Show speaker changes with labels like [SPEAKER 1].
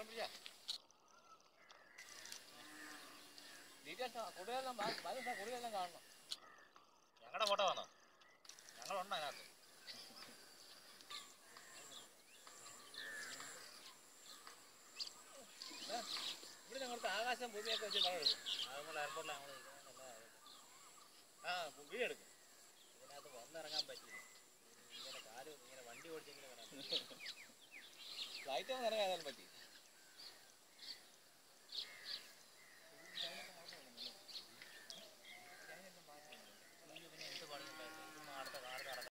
[SPEAKER 1] പടം പിടിച്ചാ details കൂടുതലെല്ലാം balance കൂടുതലെല്ലാം കാണണം
[SPEAKER 2] ഞങ്ങളുടെ ഫോട്ടോ വന്നോ ഞങ്ങളുണ്ട് അതിനകത്ത്
[SPEAKER 1] ഇവിടെ ഞങ്ങൾക്ക് ആകാശം ഭൂമിയൊക്കെ വെച്ച് പടം എടുക്കും
[SPEAKER 2] അത് നമ്മൾ എയർപോർട്ടിൽ ഞങ്ങൾ
[SPEAKER 1] ആ വീഡിയോ എടുക്കും
[SPEAKER 2] ഇതിനകത്ത് വന്നിറങ്ങാൻ പറ്റില്ല ഇങ്ങനെ കാല് ഇങ്ങനെ വണ്ടി ഓടിച്ചെങ്കിലും വരാൻ പറ്റില്ല
[SPEAKER 1] ഫ്ലൈറ്റ് ഒന്നും ഇറങ്ങാൻ പറ്റി